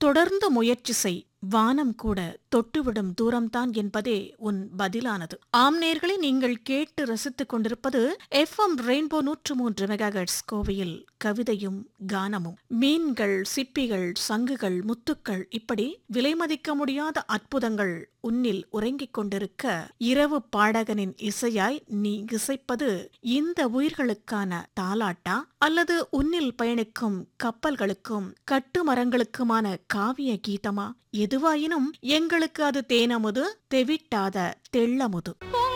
தொடர்ந்து முயற்சி செய் வானம் கூட தொட்டுவிடும் தூரம்தான் என்பதே உன் பதிலானது ஆம் நேர்களே நீங்கள் கேட்டு ரசித்துக் கொண்டிருப்பது எஃப் எம் ரெயின்போ நூற்று மூன்று மெகாஹெட்ஸ் கோவையில் கவிதையும் கானமும் மீன்கள் சிப்பிகள் சங்குகள் முத்துக்கள் இப்படி விலைமதிக்க முடியாத அற்புதங்கள் உன்னில் உறங்கிக் கொண்டிருக்க இரவு பாடகனின் இசையாய் நீ இசைப்பது இந்த உயிர்களுக்கான தாலாட்டா அல்லது உன்னில் பயணிக்கும் கப்பல்களுக்கும் கட்டுமரங்களுக்குமான காவிய கீதமா எதுவாயினும் எங்களுக்கு அது தேனமுது தெவிட்டாத தெள்ளமுது